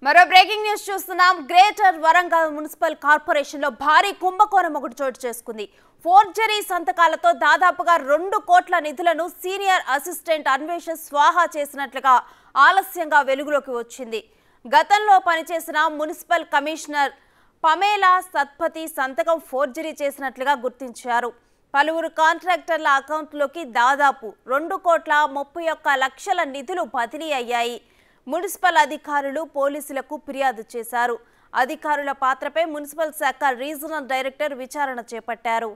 మరో breaking news చూస్తున్నాం greater Warangal municipal corporation లో భారీ కుంభకోణం ఒకటి చోటు చేసుకుంది ఫోర్జరీ సంతకాలతో దాదాపుగా రెండు కోట్ల నిధులను సీనియర్ అసిస్టెంట్ అన్వేషణ్ స్వాహా చేసినట్లుగా ఆలస్యంగా వెలుగులోకి వచ్చింది గతంలో పనిచేసిన మున్సిపల్ కమిషనర్ పమేలా సత్పతి సంతకం ఫోర్జరీ చేసినట్లుగా గుర్తించారు పలువురు కాంట్రాక్టర్ల అకౌంట్లోకి దాదాపు రెండు కోట్ల ముప్పై ఒక్క లక్షల నిధులు బదిలీ అయ్యాయి మున్సిపల్ అధికారులు పోలీసులకు ఫిర్యాదు చేశారు అధికారుల పాత్రపై మున్సిపల్ శాఖ రీజనల్ డైరెక్టర్ విచారణ చేపట్టారు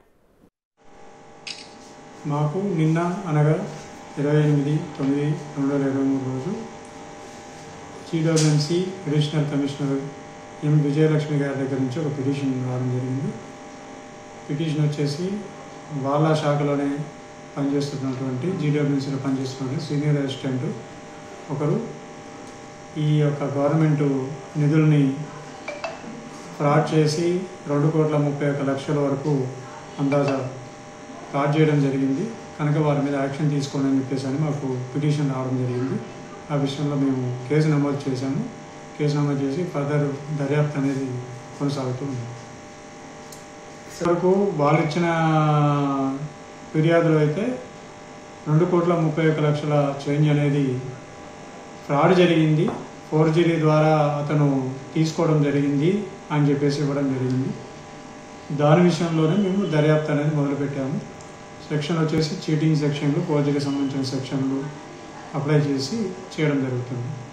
మాకు నిన్న అనగా ఇరవై ఎనిమిది తొమ్మిది రెండు వేల ఇరవై మూడు రోజు GWMC additional commissioner M Vijayalakshmi గారి దగ్గర నుంచి ఒక పిటిషన్ రావడం జరిగింది పిటిషన్ వచ్చేసి వాళ్ళ శాఖలోనే పనిచేస్తున్నటువంటి జీడబ్ల్యూఎంసీలో పనిచేస్తున్న సీనియర్ అసిస్టెంట్ ఒకరు ఈ యొక్క గవర్నమెంట్ నిధుల్ని ఫ్రాడ్ చేసి రెండు కోట్ల ముప్పై ఒక్క లక్షల వరకు అందాజా ఫ్రాడ్ చేయడం జరిగింది కనుక వారి మీద యాక్షన్ తీసుకోండి అని చెప్పేసి అని మాకు పిటిషన్ రావడం జరిగింది ఆ విషయంలో మేము కేసు నమోదు చేశాము కేసు నమోదు చేసి ఫర్దర్ దర్యాప్తు అనేది కొనసాగుతూ ఉంది వరకు వాళ్ళు ఇచ్చిన ఫిర్యాదులో అయితే రెండు కోట్ల ముప్పై ఒక్క లక్షల చేంజ్ అనేది ఫ్రాడ్ జరిగింది ఫోర్జరీ ద్వారా అతను తీసుకోవడం జరిగింది అని చెప్పేసి ఇవ్వడం జరిగింది దాని విషయంలోనే మేము దర్యాప్తు అనేది మొదలుపెట్టాము సెక్షన్ వచ్చేసి చీటింగ్ సెక్షన్లు ఫోర్జరీకి సంబంధించిన సెక్షన్లు అప్లై చేసి చేయడం జరుగుతుంది